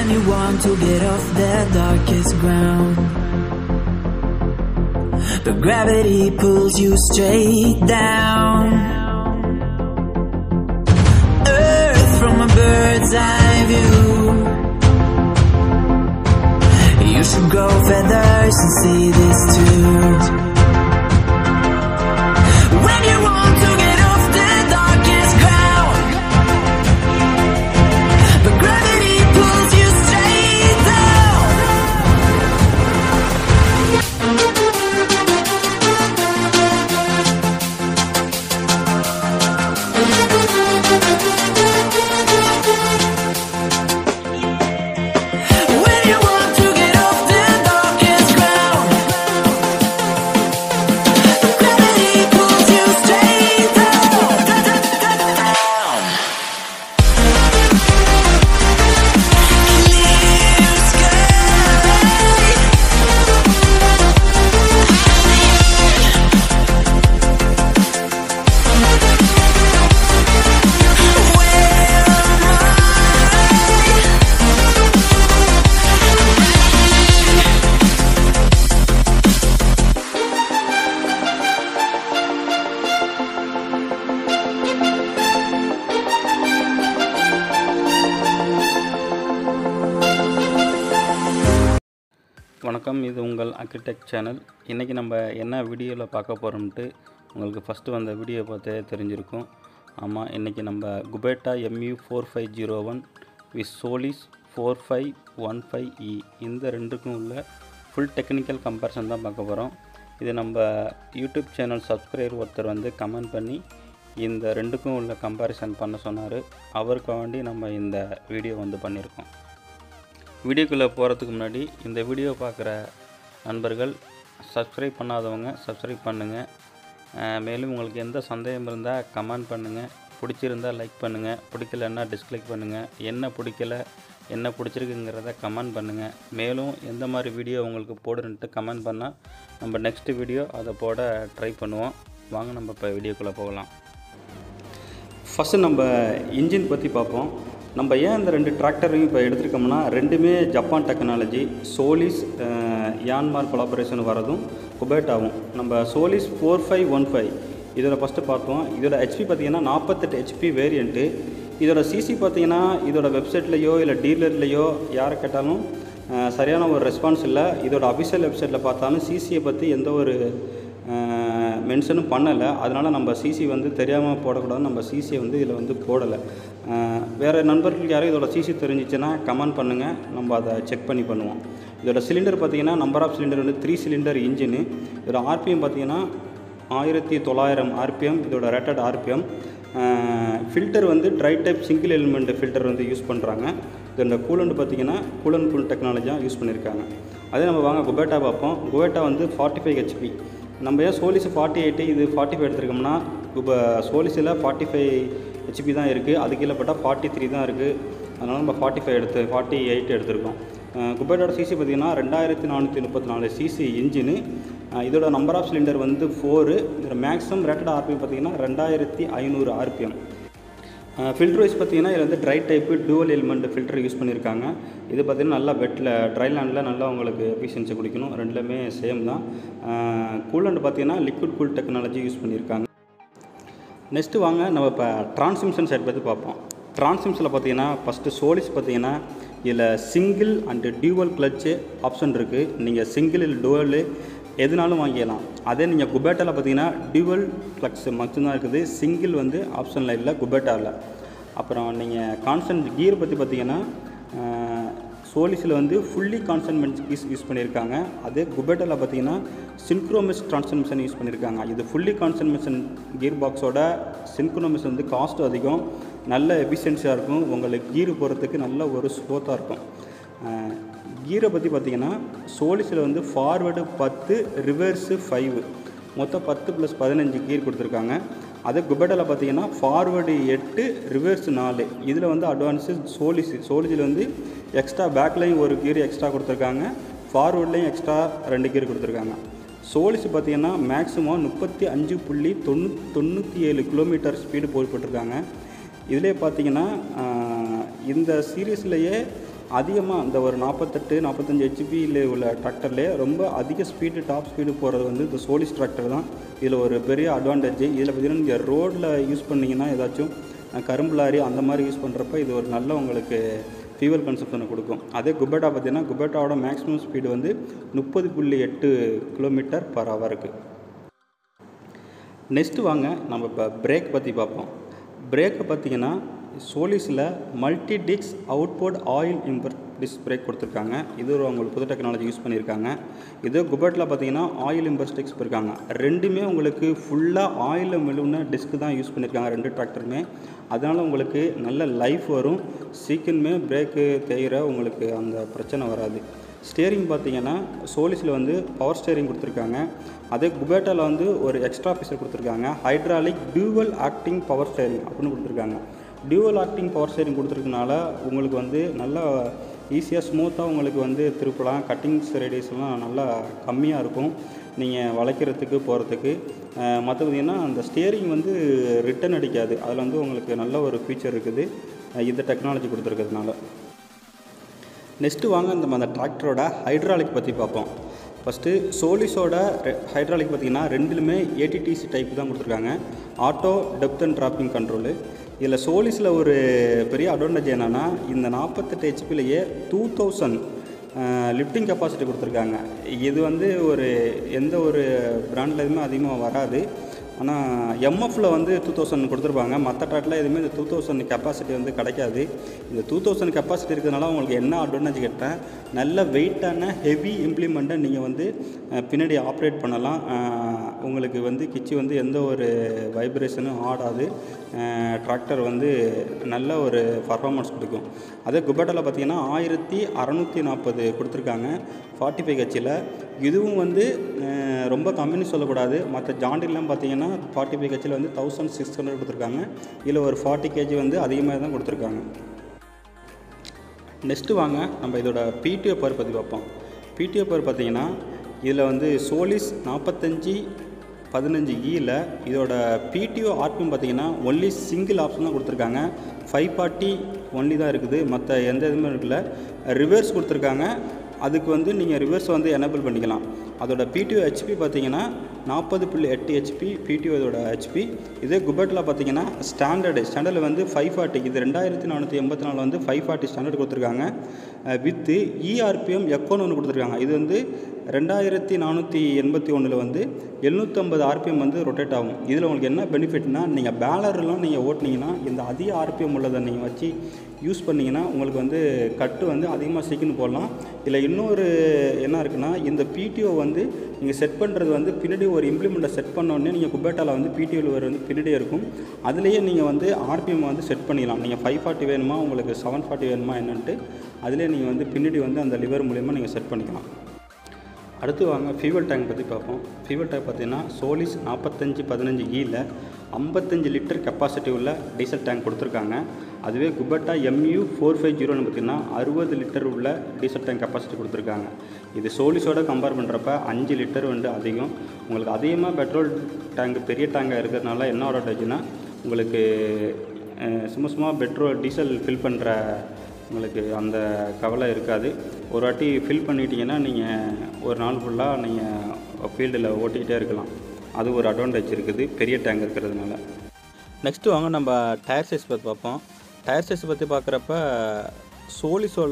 When you want to get off the darkest ground But gravity pulls you straight down Earth from a bird's eye view You should grow feathers and see this too When you want to get off the darkest ground But gravity pulls you straight down When you want to get off the darkest ground But gravity pulls you straight down Clear sky Where am I? வணக்கம் இது உங்கள் architect channel இன்றைக்கி நம்ம என்ன வீடியோவில் பார்க்க போகிறோம்ட்டு உங்களுக்கு first வந்த வீடியோ பார்த்தே தெரிஞ்சிருக்கும் ஆமாம் இன்றைக்கி நம்ம Kubota MU four five zero one with Solis four five one five E இந்த ரெண்டுக்கும் உள்ள ஃபுல் டெக்னிக்கல் கம்பேரிசன் தான் பார்க்க போகிறோம் இது நம்ம யூடியூப் சேனல் சப்ஸ்கிரைபர் ஒருத்தர் வந்து கமெண்ட் பண்ணி இந்த ரெண்டுக்கும் உள்ள கம்பேரிசன் பண்ண சொன்னார் அவருக்கு வேண்டி நம்ம இந்த வீடியோ வந்து பண்ணியிருக்கோம் வீடியோக்குள்ளே போகிறதுக்கு முன்னாடி இந்த வீடியோ பார்க்குற நண்பர்கள் சப்ஸ்கிரைப் பண்ணாதவங்க சப்ஸ்கிரைப் பண்ணுங்கள் அஹ் மேலும் உங்களுக்கு எந்த சந்தேகம் இருந்தால் கமெண்ட் பண்ணுங்கள் பிடிச்சிருந்தா லைக் பண்ணுங்கள் பிடிக்கலன்னா டிஸ்லைக் பண்ணுங்கள் என்ன பிடிக்கல என்ன பிடிச்சிருக்குங்கிறத கமெண்ட் பண்ணுங்கள் மேலும் எந்த மாதிரி வீடியோ உங்களுக்கு போடுன்ட்டு கமெண்ட் பண்ணால் நம்ம நெக்ஸ்ட் வீடியோ அதை போட ட்ரை பண்ணுவோம் வாங்க நம்ம இப்போ வீடியோக்குள்ளே போகலாம் ஃபஸ்ட்டு நம்ம இன்ஜின் பற்றி பார்ப்போம் நம்ம ஏன் இந்த ரெண்டு டிராக்டரையும் இப்போ எடுத்திருக்கோம்னா ரெண்டுமே Japan technology Solis Yanmar collaboration வரதும் குபேட்டாவும் நம்ம Solis four five one five இதோட ஃபஸ்ட்டு பார்த்தோம் இதோட ஹெச்பி பார்த்தீங்கன்னா நாற்பத்தெட்டு ஹெச்பி வேரியண்ட்டு இதோட சிசி பார்த்தீங்கன்னா இதோட வெப்சைட்லேயோ இல்லை டீலர்லேயோ யாரை கேட்டாலும் அஹ், சரியான ஒரு ரெஸ்பான்ஸ் இல்லை இதோட அஃபிஷியல் வெப்சைட்டில் பார்த்தாலும் சிசியை பற்றி எந்த ஒரு மென்ஷனும் பண்ணலை அதனால் நம்ம சிசி வந்து தெரியாமல் போடக்கூடாது நம்ம சிசியை வந்து இதில் வந்து போடலை வேறு நண்பர்களுக்கு யாரும் இதோட சிசி தெரிஞ்சிச்சுன்னா கமெண்ட் பண்ணுங்கள் நம்ம அதை செக் பண்ணி பண்ணுவோம் இதோட சிலிண்டர் பார்த்தீங்கன்னா நம்பர் ஆஃப் சிலிண்டர் வந்து த்ரீ சிலிண்டர் இன்ஜினு இதோட ஆர்பிஎம் பார்த்தீங்கன்னா ஆயிரத்தி தொள்ளாயிரம் ஆர்பிஎம் இதோட ரேட்டட் ஆர்பிஎம் ஃபில்டர் வந்து dry type single element filter வந்து யூஸ் பண்ணுறாங்க இது இந்த கூலண்ட் பார்த்தீங்கன்னா கூலண்ட் கூல் டெக்னாலஜியாக யூஸ் பண்ணியிருக்காங்க அதே நம்ம வாங்க குபேட்டா பார்ப்போம் குபேட்டா வந்து ஃபார்ட்டி ஃபைவ் ஹெச்பி நம்ம ஏன் சோலிஸ் ஃபார்ட்டி எயிட்டு இது ஃபார்ட்டி ஃபைவ் எடுத்திருக்கோம்னா இப்போ சோலிஸில் ஃபார்ட்டி ஃபைவ் ஹெச்பி தான் இருக்குது அது கீழே பட்டால் ஃபார்ட்டி த்ரீ தான் இருக்குது அதனால் நம்ம ஃபார்ட்டி ஃபைவ் எடுத்து ஃபார்ட்டி எயிட் எடுத்திருக்கோம் அஹ் குபேட்டோட சிசி பார்த்தீங்கன்னா ரெண்டாயிரத்தி நானூற்றி முப்பத்தி நாலு சிசி இன்ஜினு அஹ் இதோட நம்பர் ஆஃப் சிலிண்டர் வந்து ஃபோரு இதோட மேக்ஸிமம் ரேட்டட் ஆர்பிஎம் பார்த்தீங்கன்னா ரெண்டாயிரத்தி ஐநூறு ஆர்பிஎம் ஃபில்டர் வைஸ் பார்த்தீங்கன்னா இதில் வந்து dry type dual element filter use பண்ணியிருக்காங்க இது பார்த்தீங்கன்னா நல்லா வெட்டில் ட்ரை லேண்டில் நல்லா உங்களுக்கு எஃபிஷியன்சி குடிக்கணும் ரெண்டுலேயுமே சேம் தான் கூலண்ட் பார்த்தீங்கன்னா லிக்விட் கூல் டெக்னாலஜி யூஸ் பண்ணியிருக்காங்க நெக்ஸ்ட்டு வாங்க நம்ம இப்போ டிரான்ஸ்மிஷன் சைட் பற்றி பார்ப்போம் டிரான்ஸ்மிஷனில் பார்த்தீங்கன்னா ஃபஸ்ட்டு சோலிஸ் பார்த்தீங்கன்னா இதில் single and dual clutch option இருக்குது நீங்கள் சிங்கிள் இல்லை டுவல் எதுனாலும் வாங்கிக்கலாம் அதே நீங்கள் குபேட்டாவில் பார்த்தீங்கன்னா டியூவல் கிளட்ச் மட்டும்தான் இருக்குது சிங்கிள் வந்து ஆப்ஷனில் இல்லை குபேட்டாவில் அப்புறம் நீங்கள் கான்ஸ்டன்ட் கியர் பற்றி பார்த்தீங்கன்னா சோலிஸில் வந்து ஃபுல்லி கான்சன்மெண்ட் யூஸ் யூஸ் பண்ணியிருக்காங்க அதே குபேட்டாவில் பார்த்தீங்கன்னா சின்க்ரோமிஸ் ட்ரான்ஸ்ஃபர்மேஷன் யூஸ் பண்ணியிருக்காங்க இது ஃபுல்லி கான்சன்மேஷன் கியர் பாக்ஸோட சின்க்ரோமிஸ் வந்து காஸ்ட் அதிகம் நல்ல எஃபிஷியன்சியாக இருக்கும் உங்களுக்கு கீர் போகிறதுக்கு நல்ல ஒரு ஸ்மூத்தாக இருக்கும் கீரை பற்றி பார்த்தீங்கன்னா சோலிஸில் வந்து ஃபார்வேர்டு பத்து ரிவர்ஸு ஃபைவ் மொத்தம் பத்து ப்ளஸ் பதினஞ்சு கீர் கொடுத்துருக்காங்க அதே குபேட்டாவில் பார்த்தீங்கன்னா ஃபார்வேர்டு எட்டு ரிவர்ஸ் நாலு இதில் வந்து அட்வான்ஸு சோலிஸ் சோலிஸில் வந்து எக்ஸ்ட்ரா பேக்லையும் ஒரு கீர் எக்ஸ்ட்ரா கொடுத்துருக்காங்க ஃபார்வேர்ட்லேயும் எக்ஸ்ட்ரா ரெண்டு கீர் கொடுத்துருக்காங்க சோலிஸ் பார்த்தீங்கன்னா மேக்ஸிமம் முப்பத்தி அஞ்சு புள்ளி தொண்ணூ தொண்ணூற்றி ஏழு கிலோமீட்டர் ஸ்பீடு போட்டுருக்காங்க இதிலே பார்த்தீங்கன்னா ஆஹ், இந்த சீரீஸ்லேயே அதிகமாக இந்த ஒரு நாற்பத்தெட்டு நாற்பத்தஞ்சு ஹெச்பியில் உள்ள டிராக்டர்லேயே ரொம்ப அதிக ஸ்பீடு டாப் ஸ்பீடு போகிறது வந்து இந்த சோலிஸ் டிராக்டர் தான் இதில் ஒரு பெரிய அட்வான்டேஜ் இதில் பார்த்தீங்கன்னா நீங்கள் ரோட்டில் யூஸ் பண்ணிங்கன்னா ஏதாச்சும் அஹ், கரும்பு லாரி அந்த மாதிரி யூஸ் பண்ணுறப்ப இது ஒரு நல்ல உங்களுக்கு ஃபியூவல் கன்சப்ஷனை கொடுக்கும் அதே குபேட்டா பார்த்தீங்கன்னா குபேட்டாவோட மேக்ஸிமம் ஸ்பீடு வந்து முப்பது புள்ளி எட்டு கிலோமீட்டர் பர் ஹவருக்கு நெக்ஸ்ட்டு வாங்க நம்ம இப்போ பிரேக் பற்றி பார்ப்போம் பிரேக்கை பார்த்தீங்கன்னா சோலிஸில் மல்டி டிக்ஸ் அவுட்போர்ட் ஆயில் இம்பர் டிஸ்க் பிரேக் கொடுத்துருக்காங்க இது ஒரு அவங்களுக்கு புது டெக்னாலஜி யூஸ் பண்ணியிருக்காங்க இதே குபேட்டில் பார்த்தீங்கன்னா ஆயில் இம்பர் டிக்ஸ் இருக்காங்க ரெண்டுமே உங்களுக்கு ஃபுல்லாக ஆயிலில் மெழுகுன டிஸ்க் தான் யூஸ் பண்ணியிருக்காங்க ரெண்டு டிராக்டருமே அதனால் உங்களுக்கு நல்ல லைஃப் வரும் சீக்கிரமே பிரேக்கு தேயிற உங்களுக்கு அந்த பிரச்சனை வராது ஸ்டியரிங் பார்த்தீங்கன்னா சோலிஸில் வந்து பவர் ஸ்டியரிங் கொடுத்துருக்காங்க அதே குபேட்டாவில் வந்து ஒரு எக்ஸ்ட்ரா ஃபீச்சர் கொடுத்துருக்காங்க hydraulic dual acting power steering அப்படின்னு கொடுத்துருக்காங்க டியூவல் ஆக்டிங் பவர் ஸ்டியரிங் கொடுத்துருக்கனால உங்களுக்கு வந்து நல்லா ஈஸியாக ஸ்மூத்தாக உங்களுக்கு வந்து திருப்பலாம் கட்டிங்ஸ் ரேடியஸ்லாம் நல்லா கம்மியாக இருக்கும் நீங்கள் வளைக்கிறதுக்கு போகிறதுக்கு மற்ற பார்த்தீங்கன்னா அந்த ஸ்டியரிங் வந்து ரிட்டன் அடிக்காது அதில் வந்து உங்களுக்கு நல்ல ஒரு ஃபீச்சர் இருக்குது அஹ் இந்த டெக்னாலஜி கொடுத்துருக்கிறதுனால நெக்ஸ்ட்டு வாங்க நம்ம அந்த டிராக்டரோட ஹைட்ராலிக் பற்றி பார்ப்போம் ஃபஸ்ட்டு சோலிஸோட ஹைட்ராலிக் பார்த்தீங்கன்னா ரெண்டுலுமே ஏடிடிசி டைப் தான் கொடுத்துருக்காங்க auto depth and drafting control இதில் சோலிஸில் ஒரு பெரிய அட்வான்டேஜ் என்னென்னா இந்த நாற்பத்தெட்டு ஹெச்பிலேயே டூ தௌசண்ட் லிஃப்டிங் கெப்பாசிட்டி கொடுத்துருக்காங்க இது வந்து ஒரு எந்த ஒரு பிராண்டில் எதுவுமே அதிகமாக வராது ஆனால் எம்எஃப்ல வந்து டூ தௌசண்ட் கொடுத்துருப்பாங்க மற்ற ட்ராக்டில் எதுவுமே இந்த டூ தௌசண்ட் கெப்பாசிட்டி வந்து கிடைக்காது இந்த டூ தௌசண்ட் கெப்பாசிட்டி இருக்கிறதுனால உங்களுக்கு என்ன அட்வான்டேஜ் கேட்டேன் நல்ல வெயிட்டான ஹெவி இம்ப்ளிமெண்ட்டை நீங்கள் வந்து அஹ், பின்னாடி ஆப்ரேட் பண்ணலாம் அஹ், உங்களுக்கு வந்து கிச்சி வந்து எந்த ஒரு வைப்ரேஷனும் ஆடாது டிராக்டர் வந்து நல்ல ஒரு பர்ஃபார்மன்ஸ் கொடுக்கும் அதே குபேட்டாவில் பார்த்தீங்கன்னா ஆயிரத்தி அறநூற்றி நாற்பது கொடுத்துருக்காங்க ஃபார்ட்டி ஃபைவ் கட்சியில் இதுவும் வந்து அஹ், ரொம்ப கம்மின்னு சொல்லக்கூடாது மற்ற ஜாண்டிலாம் பார்த்தீங்கன்னா ஃபார்ட்டி ஃபைவ் கட்சியில் வந்து தௌசண்ட் சிக்ஸ் ஹண்ட்ரட் கொடுத்துருக்காங்க இதில் ஒரு ஃபார்ட்டி கேஜி வந்து அதிகமாக தான் கொடுத்துருக்காங்க நெக்ஸ்ட்டு வாங்க நம்ம இதோட பிடிஓ பவர் பற்றி பார்ப்போம் பிடிஓ பவர் பார்த்தீங்கன்னா இதில் வந்து சோலிஸ் நாற்பத்தஞ்சி பதினஞ்சு ஈயில் இதோட பிடிஓ ஆர்பிஎம் பார்த்தீங்கன்னா ஒன்லி சிங்கிள் ஆப்ஷன் தான் கொடுத்துருக்காங்க ஃபைவ் ஃபார்ட்டி ஒன்லி தான் இருக்குது மற்ற எந்த இதுவுமே இருக்குல்ல ரிவர்ஸ் கொடுத்துருக்காங்க அதுக்கு வந்து நீங்கள் ரிவர்ஸ் வந்து எனேபிள் பண்ணிக்கலாம் அதோட பிடிஓ ஹெச்பி பார்த்தீங்கன்னா நாற்பது புள்ளி எட்டு ஹெச்பி பிடிஓ இதோட ஹெச்பி இதே குபேட்டில் பார்த்தீங்கன்னா ஸ்டாண்டர்டு ஸ்டாண்டர்டில் வந்து ஃபைவ் ஃபார்ட்டி இது ரெண்டாயிரத்தி நானூற்றி எண்பத்தி நாலு வந்து ஃபைவ் ஃபார்ட்டி ஸ்டாண்டர்ட் கொடுத்துருக்காங்க வித்து இஆர்பிஎம் எக்கோன்னு ஒன்று கொடுத்துருக்காங்க இது வந்து ரெண்டாயிரத்தி நானூற்றி எண்பத்தி ஒன்றில் வந்து எழுநூற்றம்பது ஆர்பிஎம் வந்து ரொட்டேட் ஆகும் இதில் உங்களுக்கு என்ன பெனிஃபிட்னா நீங்கள் பேலர்லாம் நீங்கள் ஓட்டினீங்கன்னா இந்த அதிக ஆர்பிஎம் உள்ளதை நீங்கள் வச்சு யூஸ் பண்ணிங்கன்னா உங்களுக்கு வந்து கட்டு வந்து அதிகமாக சீக்கிரம் போடலாம் இதில் இன்னொரு என்ன இருக்குன்னா இந்த பிடிஓ வந்து நீங்கள் செட் பண்ணுறது வந்து பின்னாடி ஒரு இம்ப்ளிமெண்ட்டை செட் பண்ணோடனே நீங்கள் குபேட்டாவில் வந்து பிடிஓ லிவர் வந்து பின்னாடியே இருக்கும் அதுலேயே நீங்கள் வந்து ஆர்பிஎம் வந்து செட் பண்ணிடலாம் நீங்கள் ஃபைவ் ஃபார்ட்டி வேணுமா உங்களுக்கு செவன் ஃபார்ட்டி வேணுமா என்னன்ட்டு அதிலே நீங்கள் வந்து பின்னாடி வந்து அந்த லிவர் மூலிமா நீங்கள் செட் பண்ணிக்கலாம் அடுத்து வாங்க ஃபியூவல் டேங்க் பற்றி பார்ப்போம் ஃபியூவல் டேங்க் பார்த்தீங்கன்னா சோலிஸ் நாற்பத்தஞ்சு பதினஞ்சு ஈயில் ஐம்பத்தஞ்சு லிட்டர் கெப்பாசிட்டி உள்ள டீசல் டேங்க் கொடுத்துருக்காங்க அதுவே குபட்டா எம்யூ ஃபோர் ஃபைவ் ஜீரோன்னு பார்த்தீங்கன்னா அறுபது லிட்டர் உள்ள டீசல் டேங்க் கெப்பாசிட்டி கொடுத்துருக்காங்க இது சோலிஸோட கம்பேர் பண்ணுறப்ப அஞ்சு லிட்டர் வந்து அதிகம் உங்களுக்கு அதிகமாக பெட்ரோல் டேங்க் பெரிய டேங்காக இருக்கிறதுனால என்ன அட்வான்டேஜ்னா உங்களுக்கு அஹ், சும்மா சும்மா பெட்ரோல் டீசல் ஃபில் பண்ணுற உங்களுக்கு அந்த கவலை இருக்காது ஒரு வாட்டி ஃபில் பண்ணிட்டீங்கன்னா நீங்கள் ஒரு நாள் ஃபுல்லாக நீங்கள் ஃபீல்டில் ஓட்டிக்கிட்டே இருக்கலாம் அது ஒரு அட்வான்டேஜ் இருக்குது பெரிய டேங்க் இருக்கிறதுனால நெக்ஸ்ட்டு வாங்க நம்ம டயர் சைஸ் பற்றி பார்ப்போம் டயர் சைஸ் பற்றி பார்க்குறப்ப சோலிஸோல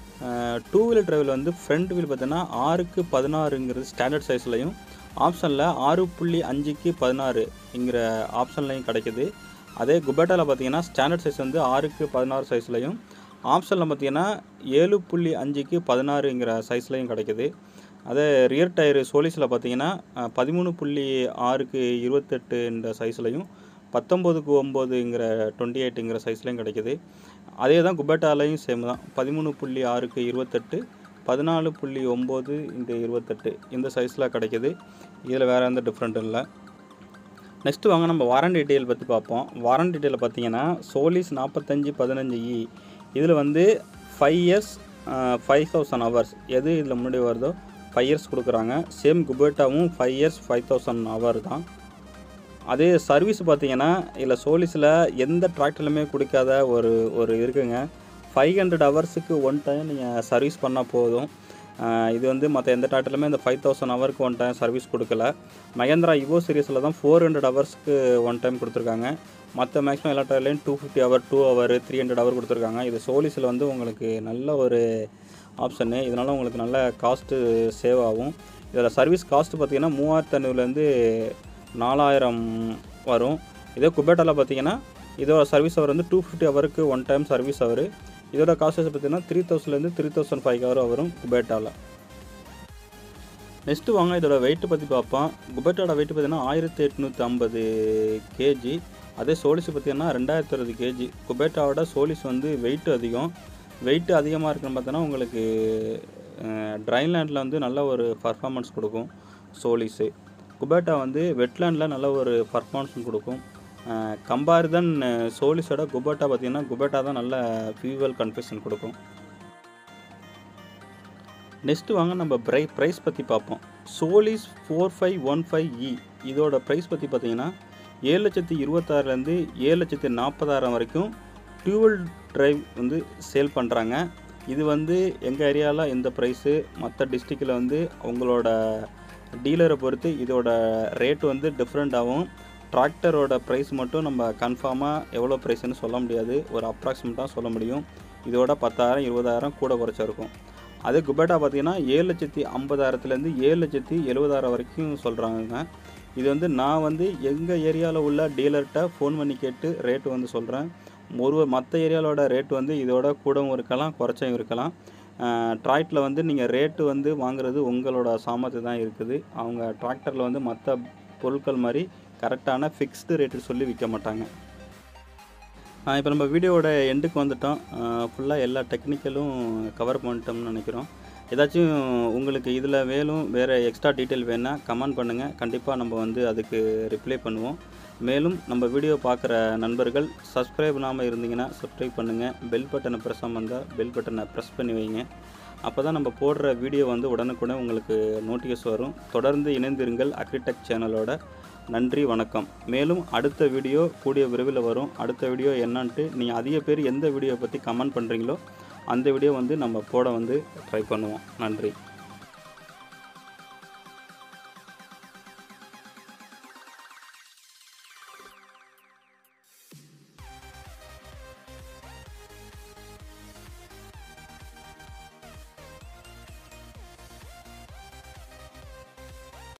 டூ வீலர் டிரைவில் வந்து ஃப்ரண்ட் வீல் பார்த்தீங்கன்னா ஆறுக்கு பதினாறுங்கிறது ஸ்டாண்டர்ட் சைஸ்லையும் ஆப்ஷனில் ஆறு புள்ளி அஞ்சுக்கு பதினாறுங்கிற ஆப்ஷன்லையும் கிடைக்குது அதே குபேட்டாவில் பார்த்தீங்கன்னா ஸ்டாண்டர்ட் சைஸ் வந்து ஆறுக்கு பதினாறு சைஸ்லையும் ஆப்ஷனில் பார்த்தீங்கன்னா ஏழு புள்ளி அஞ்சுக்கு பதினாறுங்கிற சைஸ்லையும் கிடைக்குது அதே ரியர் டயரு சோலிஸில் பார்த்தீங்கன்னா அஹ், பதிமூணு புள்ளி ஆறுக்கு இருபத்தெட்டுன்ற சைஸ்லையும் பத்தொம்போதுக்கு ஒம்போதுங்கிற டுவெண்ட்டி எயிட்டுங்கிற சைஸ்லையும் கிடைக்குது அதே தான் குபேட்டாலையும் சேம் தான் பதிமூணு புள்ளி ஆறுக்கு இருபத்தெட்டு பதினாலு புள்ளி ஒம்பது இந்த இருபத்தெட்டு இந்த சைஸில் கிடைக்குது இதில் வேறு எந்த டிஃப்ரெண்ட்டும் இல்லை நெக்ஸ்ட்டு வாங்க நம்ம வாரண்டி டீட்டெயில் பற்றி பார்ப்போம் வாரண்டி டீட்டெயில் பார்த்தீங்கன்னா சோலிஸ் நாற்பத்தஞ்சு பதினஞ்சு இ இதில் வந்து five years five thousand hours எது இதில் முன்னாடி வருதோ ஃபைவ் இயர்ஸ் கொடுக்குறாங்க சேம் குபேட்டாவும் five years five thousand hour தான் அதே சர்வீஸ் பார்த்தீங்கன்னா இதில் சோலிஸில் எந்த டிராக்டர்லையுமே கொடுக்காத ஒரு ஒரு இருக்குங்க ஃபைவ் ஹண்ட்ரட் ஹவர்ஸுக்கு ஒன் டைம் நீங்கள் சர்வீஸ் பண்ணால் போதும் ஆஹ் இது வந்து மற்ற எந்த டாட்டிலுமே இந்த ஃபைவ் தௌசண்ட் ஹவருக்கு ஒன் டைம் சர்வீஸ் கொடுக்கல மகேந்திரா இவோ சீரிஸில் தான் ஃபோர் ஹண்ட்ரட் ஹவர்ஸ்க்கு ஒன் டைம் கொடுத்துருக்காங்க மற்ற மேக்ஸிமம் எல்லா டைலையும் two fifty hour two hour three hundred hour கொடுத்துருக்காங்க இது சோலிஸில் வந்து உங்களுக்கு நல்ல ஒரு ஆப்ஷனு இதனால் உங்களுக்கு நல்ல காஸ்ட்டு சேவ் ஆகும் இதில் சர்வீஸ் காஸ்ட்டு பார்த்தீங்கன்னா மூவாயிரத்து ஐநூறுலேருந்து நாலாயிரம் வரும் இதே குபேட்டாவில் பார்த்தீங்கன்னா இதோட சர்வீஸ் ஹவர் வந்து டூ ஃபிஃப்டி ஹவருக்கு ஒன் டைம் சர்வீஸ் ஹவர் இதோட காஸ்ட் பார்த்தீங்கன்னா த்ரீ தௌசண்ட்லேருந்து த்ரீ தௌசண்ட் ஃபைவ் ஹவர் வரும் குபேட்டாவில் நெக்ஸ்ட்டு வாங்க இதோட வெயிட்டு பற்றி பார்ப்போம் குபேட்டோட வெயிட் பார்த்தீங்கன்னா ஆயிரத்தி எட்நூற்றி ஐம்பது கேஜி அதே சோலிஸ் பார்த்தீங்கன்னா ரெண்டாயிரத்தி அறுபது கேஜி குபேட்டாவோட சோலிஸ் வந்து வெயிட் அதிகம் வெயிட் அதிகமாக இருக்குன்னு பார்த்தோன்னா உங்களுக்கு ட்ரைலேண்டில் வந்து நல்ல ஒரு பர்ஃபார்மன்ஸ் கொடுக்கும் சோலிஸு குபேட்டா வந்து வெட்லேண்டில் நல்ல ஒரு பர்ஃபார்மன்ஸ் கொடுக்கும் கம்பேர் தன் சோலிஸோட குபேட்டா பார்த்தீங்கன்னா குபேட்டா தான் நல்ல ஃபியூவல் கன்ஃபியூஷன் கொடுக்கும் நெக்ஸ்ட்டு வாங்க நம்ம ப்ரை ப்ரைஸ் பற்றி பார்ப்போம் Solis four five one five E இதோட ப்ரைஸ் பற்றி பார்த்தீங்கன்னா ஏழு லட்சத்தி இருபத்தாறுலேருந்து ஏழு லட்சத்தி நாற்பதாயிரம் வரைக்கும் டியூவல் டிரைவ் வந்து சேல் பண்ணுறாங்க இது வந்து எங்கள் ஏரியாவில் இந்த ப்ரைஸு மற்ற டிஸ்ட்ரிக்டில் வந்து அவங்களோட டீலரை பொறுத்து இதோட ரேட் வந்து டிஃப்ரெண்ட் ஆகும் டிராக்டரோட ப்ரைஸ் மட்டும் நம்ம கன்ஃபார்மாக எவ்வளோ ப்ரைஸ்னு சொல்ல முடியாது ஒரு அப்ராக்சிமேட்டாக சொல்ல முடியும் இதோட பத்தாயிரம் இருபதாயிரம் கூட குறைச்சா இருக்கும் அதே குபேட்டா பார்த்தீங்கன்னா ஏழு லட்சத்தி ஐம்பதாயிரத்துலேருந்து ஏழு லட்சத்தி எழுபதாயிரம் வரைக்கும் சொல்கிறாங்க இது வந்து நான் வந்து எங்கள் ஏரியாவில் உள்ள டீலர்கிட்ட ஃபோன் பண்ணி கேட்டு ரேட்டு வந்து சொல்கிறேன் ஒரு மற்ற ஏரியாவோட ரேட் வந்து இதோட கூடவும் இருக்கலாம் குறைச்சும் இருக்கலாம் டிராக்டரில் வந்து நீங்கள் ரேட்டு வந்து வாங்குறது உங்களோட சாமர்த்தியம் தான் இருக்குது அவங்க டிராக்டரில் வந்து மற்ற பொருட்கள் மாதிரி கரெக்டான ஃபிக்ஸ்டு ரேட்டு சொல்லி விற்க மாட்டாங்க இப்போ நம்ம வீடியோவோட எண்டுக்கு வந்துட்டோம் ஃபுல்லாக எல்லா டெக்னிக்கலும் கவர் பண்ணிட்டோம்னு நினைக்கிறோம் ஏதாச்சும் உங்களுக்கு இதில் மேலும் வேறு எக்ஸ்ட்ரா டீட்டெயில் வேணால் கமெண்ட் பண்ணுங்கள் கண்டிப்பாக நம்ம வந்து அதுக்கு ரிப்ளை பண்ணுவோம் மேலும் நம்ம வீடியோ பார்க்குற நண்பர்கள் சப்ஸ்கிரைப் பண்ணாமல் இருந்தீங்கன்னா சப்ஸ்கிரைப் பண்ணுங்கள் பெல் பட்டனை ப்ரெஸ் வந்தால் பெல் பட்டனை ப்ரெஸ் பண்ணி வைங்க அப்போ தான் நம்ம போடுற வீடியோ வந்து உடனுக்குடன் உங்களுக்கு நோட்டிஃபிகேஸ் வரும் தொடர்ந்து இணைந்திருங்கள் அக்ரிடெக் சேனலோட நன்றி வணக்கம் மேலும் அடுத்த வீடியோ கூடிய விரைவில் வரும் அடுத்த வீடியோ என்னன்ட்டு நீங்கள் அதிக பேர் எந்த வீடியோ பற்றி கமெண்ட் பண்ணுறீங்களோ அந்த வீடியோ வந்து நம்ம போட வந்து ட்ரை பண்ணுவோம் நன்றி